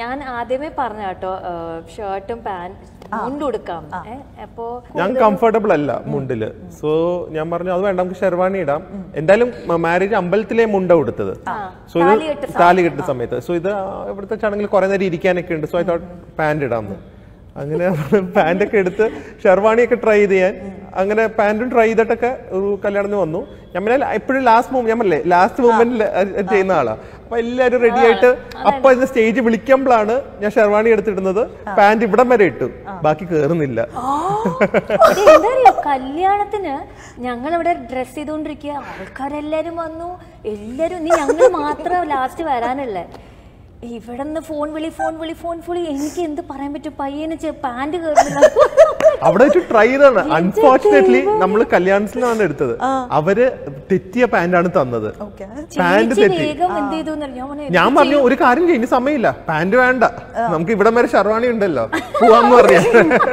ഞാൻ ആദ്യമേ പറഞ്ഞ കേട്ടോ ഷർട്ടും പാന്റ് മുണ്ട് കൊടുക്കാം ഏ, അപ്പോ ഞാൻ കംഫർട്ടബിൾ അല്ല മുണ്ടില് സോ ഞാൻ പറഞ്ഞു അത് വേണ്ട നമുക്ക് ഷെർവാണി ഇടാം എന്തായാലും മാരേജ് അമ്പലത്തിലെ മുണ്ട കൊടുത്തത് സോ ഇത് താലി കെട്ടുന്ന സമയത്ത് സോ ഇത് ആ, ഇവിടുത്തെ ചടങ്ങിൽ കുറെ നേരം ഇരിക്കാനൊക്കെ ഉണ്ട് സോ ഐ തോട്ട് പാന്റ് ഇടാമെന്ന് അങ്ങനെ പാന്റ് ഒക്കെ എടുത്ത് ഷെർവാണി ഒക്കെ ട്രൈ ചെയ്യാൻ അങ്ങനെ പാന്റും ട്രൈ ചെയ്തിട്ടൊക്കെ ഒരു കല്യാണത്തിന് വന്നു ഞാൻ പിന്നെ എപ്പോഴും ലാസ്റ്റ് മൂവ് ഞാൻ പറഞ്ഞില്ലേ ലാസ്റ്റ് മൂവ്മെന്റിൽ ചെയ്യുന്ന ആളാ അപ്പൊ എല്ലാരും റെഡി ആയിട്ട് അപ്പൊ ഇന്ന് സ്റ്റേജ് വിളിക്കുമ്പോഴാണ് ഞാൻ ഷെർവാണി എടുത്തിടുന്നത് പാന്റ് ഇവിടം വരെ ഇട്ടു ബാക്കി കേറുന്നില്ല ഇത് എന്താ അറിയോ കല്യാണത്തിന് ഞങ്ങൾ ഇവിടെ ഡ്രസ് ചെയ്തുകൊണ്ടിരിക്കുക ആൾക്കാരെല്ലാരും വന്നു എല്ലാരും നീ ഞങ്ങൾ മാത്രം ലാസ്റ്റ് വരാനല്ലേ ഇവിടെ നിന്ന് ഫോൺ വിളി ഫോൺ വിളി ഫോൺ വിളി എനിക്ക് എന്ത് പറയാൻ പറ്റും പയ്യന് പാന്റ് കയറുന്നില്ല അവിടെ വെച്ച് ട്രൈ ചെയ്താണ് അൺഫോർച്ചുനേറ്റ്ലി നമ്മൾ കല്യാണത്തിലാണ് എടുത്തത് അവര് തെറ്റിയ പാന്റാണ് തന്നത് ഓക്കെ പാന്റ് ചേച്ചി തെറ്റി വേഗം എന്ത് ചെയ്തു ഞാൻ പറഞ്ഞു, ഞാൻ പറഞ്ഞു ഒരു കാര്യം ചെയ്യുന്ന സമയമില്ല പാന്റ് വേണ്ട നമുക്ക് ഇവിടം വരെ ഷർവാണി ഉണ്ടല്ലോ പോവാന്ന് പറഞ്ഞു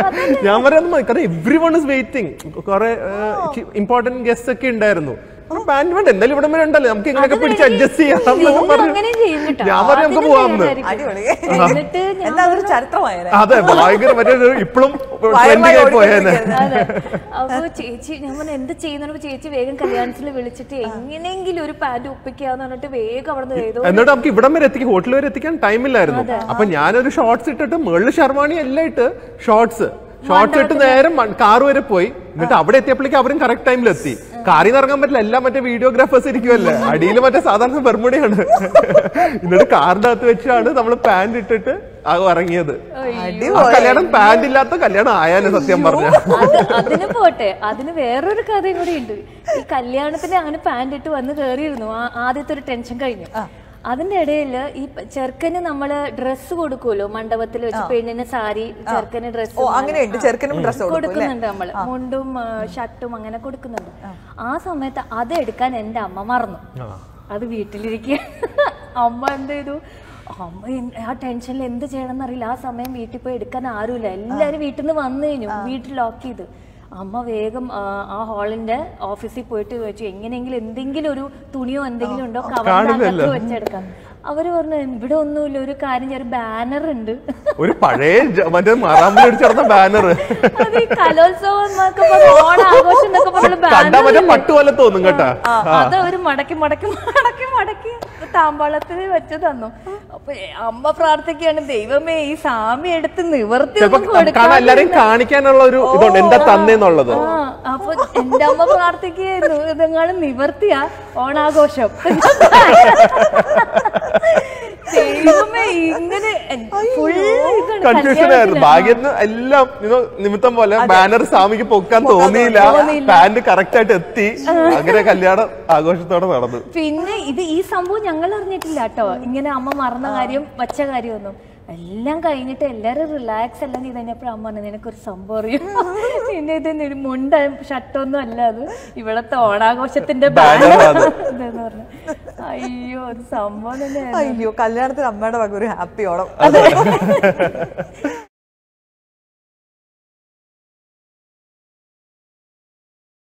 ഞാൻ പറയാൻ കാരണം എവ്രി വൺ ഇസ് വെയിറ്റിംഗ് കുറെ ഇമ്പോർട്ടന്റ് ഗസ്റ്റ് ഒക്കെ ഉണ്ടായിരുന്നു പാന്റ് വേണ്ട എന്തായാലും ഇവിടം വരെ ഉണ്ടല്ലോ നമുക്ക് ഇങ്ങനെയൊക്കെ പിടിച്ച് അഡ്ജസ്റ്റ് ചെയ്യാം എന്നൊക്കെ ഞങ്ങളും പറഞ്ഞു. അങ്ങനെ ചെയ്യും കേട്ടോ. ഞാൻ പറഞ്ഞു നമുക്ക് അതിന് പോവാന്ന് തയ്യാറായിരിക്കും. അടിപൊളി എന്നിട്ട് ഞാൻ എന്താ അതൊരു ചരിത്രമായത് അതെ ഭയങ്കര മറ്റേ ഇപ്പോഴും വയറുമായി ട്രെൻഡിങ് ആയി പോയേനെ അതെ. അപ്പൊ ചേച്ചി ഞാൻ പറഞ്ഞു എന്ത് ചെയ്യുന്ന ചേച്ചി വേഗം കല്യാണത്തിൽ വിളിച്ചിട്ട് എങ്ങനെയെങ്കിലും ഒരു പാന്റ് ഒപ്പിക്കാന്ന് പറഞ്ഞിട്ട് വേഗം അവിടെ നിന്ന് ഏതോ എന്നിട്ട് നമുക്ക് ഇവിടം വരെ എത്തിക്കാൻ ഹോട്ടൽ വരെ എത്തിക്കാൻ ടൈമില്ലായിരുന്നു അപ്പൊ ഞാനൊരു ഷോർട്സ് ഇട്ടിട്ട് മുകളിൽ ഷർവാണി എല്ലാം ഇട്ട് ഷോർട്സ് ഷോർട്സ് ഇട്ട് നേരെ കാർ വരെ പോയി എന്നിട്ട് അവിടെ എത്തിയപ്പോഴേക്കും അവരും കറക്റ്റ് ടൈമിൽ എത്തി കാറിൽ നിന്ന് ഇറങ്ങാൻ പറ്റില്ല എല്ലാം മറ്റേ വീഡിയോഗ്രാഫേഴ്സ് ഇരിക്കുമല്ലേ അടിയിൽ മറ്റേ സാധാരണ ബെർമുടയാണ് എന്നിട്ട് കാറിന്റെ അകത്ത് വെച്ചാണ് നമ്മൾ പാന്റ് ഇട്ടിട്ട് ആ ഇറങ്ങിയത് ആ കല്യാണം പാന്റ് ഇല്ലാത്ത കല്യാണം ആയാലും സത്യം പറഞ്ഞ അത് അതിന് പോട്ടെ അതിന് വേറൊരു കഥയും കൂടി ഉണ്ട് ഈ കല്യാണത്തിന് അങ്ങനെ പാന്റ് ഇട്ട് വന്ന് കയറിയിരുന്നു ആ- ആദ്യത്തെ ഒരു ടെൻഷൻ കഴിഞ്ഞു അതിന്റെ ഇടയിൽ ഈ പ- ചെറുക്കന് നമ്മള് ഡ്രസ്സ് കൊടുക്കുമല്ലോ മണ്ഡപത്തിൽ വെച്ച് പെണ്ണിന് സാരി ചെറുക്കന് ഓ ഡ്രസ്സ് അങ്ങനെയുണ്ട് ചെറുക്കനും ഡ്രസ് കൊടുക്കും അല്ലേ കൊടുക്കുന്നുണ്ട് നമ്മള് മുണ്ടും ആ, ഷർട്ടും അങ്ങനെ കൊടുക്കുന്നുണ്ട് ആ സമയത്ത് അത് എടുക്കാൻ എന്റെ അമ്മ മറന്നു അത് വീട്ടിലിരിക്കുക അമ്മ എന്ത് ചെയ്തു അമ്മ എൻ- ആ ടെൻഷനിൽ എന്ത് ചെയ്യണം എന്നറിയില്ല ആ സമയം വീട്ടിൽ പോയി എടുക്കാൻ ആരുമില്ല എല്ലാരും വീട്ടിൽ നിന്ന് വന്നു കഴിഞ്ഞു വീട്ടിൽ ലോക്ക് ചെയ്ത് അമ്മ വേഗം ആ, ആ ഹാളിന്റെ ഓഫീസിൽ പോയിട്ട് ചോദിച്ചു എങ്ങനെയെങ്കിലും എന്തെങ്കിലും ഒരു തുണിയോ എന്തെങ്കിലും ഉണ്ടോ കവറിനകത്ത് വെച്ചെടുക്കാം അവര് പറഞ്ഞു ഇവിടെ ഒന്നുമില്ല ഒരു കാര്യം ഒരു ബാനർ ഉണ്ട് ഒരു പഴയ ജ- മറ്റേ മറാമ്പിൽ അടിച്ചു നടന്ന ബാനർ അത് ഈ കലോത്സവം എന്നൊക്കെ പറഞ്ഞ് ഓണാഘോഷം എന്നൊക്കെ പറഞ്ഞ കണ്ടാ മറ്റേ ബാനർ പട്ട് പോലെ തോന്നും കേട്ടാ അത് അവര് മടക്കി മടക്കി മടക്കി മടക്കി താമ്പാളത്തിൽ വെച്ച് തന്നു അപ്പൊ അമ്മ പ്രാർത്ഥിക്കുകയാണ് ദൈവമേ ഈ സാമി എടുത്ത് നിവർത്തി ചിലപ്പോ ഒന്നും കൊടുക്കാതെ കാണാൻ എല്ലാരെയും കാണിക്കാനുള്ള ഒരു ഇതുണ്ട് എന്താ തന്നേന്നുള്ളത് ആ അപ്പൊ എന്റെ അമ്മ പ്രാർത്ഥിക്കുകയായിരുന്നു ഇതെങ്ങാനും നിവർത്തിയാ ഓണാഘോഷം ദൈവമേ ഇങ്ങനെ ഫുൾ ഇതാണ് കൺഫ്യൂഷൻ ആയിരുന്നു കല്യാണത്തിന്. ഭാഗ്യത്തിന് എല്ലാം you know, നിമിത്തം പോലെ ബാനർ സ്വാമിക്ക് പൊക്കാൻ തോന്നിയില്ല പാന്റ് കറക്റ്റ് ആയിട്ട് എത്തി അങ്ങനെ കല്യാണം ആഘോഷത്തോടെ നടന്നു പിന്നെ ഇത് ഈ സംഭവം ഞങ്ങൾ അറിഞ്ഞിട്ടില്ല കേട്ടോ ഇങ്ങനെ അമ്മ മറന്ന കാര്യം വച്ച കാര്യമൊന്നും എല്ലാം കഴിഞ്ഞിട്ട് എല്ലാരും റിലാക്സ് എല്ലാം ചെയ്ത് കഴിഞ്ഞപ്പോൾ അമ്മ പറഞ്ഞു നിനക്കൊരു സംഭവം അറിയും പിന്നെ ഇത് നി- മുണ്ട ഷർട്ടൊന്നും അല്ല അത് ഇവിടത്തെ ഓണാഘോഷത്തിന്റെ Banner banner അത്. ഇതെന്ന് പറഞ്ഞു അയ്യോ അത് സംഭവം തന്നെ അയ്യോ കല്യാണത്തിന് അമ്മയുടെ വക ഒരു ഹാപ്പി ഓണം